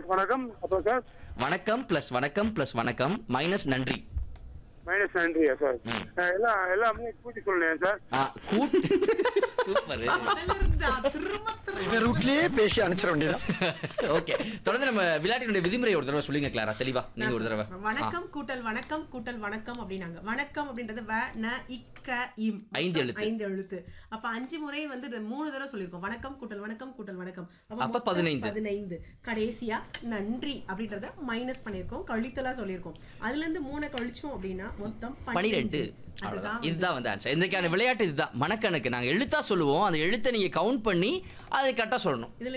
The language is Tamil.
வணக்கம் அப்புறம் சார் வணக்கம் பிளஸ் வணக்கம் பிளஸ் வணக்கம் மைனஸ் நன்றி மைனஸ் நன்றியா சார் ம். அஹ் எல்லாம் எல்லாமே கூட்டி சொல்லுங்க சார் ஆ கூட் சூப்பர் முதல்ல இருந்தா திரும்ப திரும்ப இந்த ரூட்லயே பேசி அனுப்பிச்சிட வேண்டியதான் ஓகே தொடர்ந்து நம்ம விளையாட்டினுடைய விதிமுறை ஒரு தடவை சொல்லுங்க கிளாரா தெளிவா நீங்க ஒரு தடவை வணக்கம் கூட்டல் வணக்கம் கூட்டல் வணக்கம் அப்படின்னாங்க வணக்கம் அப்படின்றது வ ந இக்க இம் ஐந்து எழுத்து. ஐந்து எழுத்து அப்ப அஞ்சு முறை வந்து இது மூணு தடவை சொல்லியிருக்கோம் வணக்கம் கூட்டல் வணக்கம் கூட்டல் வணக்கம் அப்ப மொத்தம் பதினைந்து. பதினைந்து கடைசியா நன்றி அப்படின்றத மைனஸ் பண்ணியிருக்கோம் கழித்தலா சொல்லியிருக்கோம் அதுல இருந்து மூணை கழிச்சோம் அப்படின்னா மொத்தம் பனிரெண்டு அதுதான் அவ்வளவுதான் இதுதான் வந்து ஆன்சர் இன்றைக்கான விளையாட்டு இதுதான் மனக்கணக்கு நாங்க எழுத்தா சொல்லுவோம் அந்த எழுத்தை நீங்க கவுண்ட் பண்ணி அதை கரெக்டா சொல்லணும் இதுல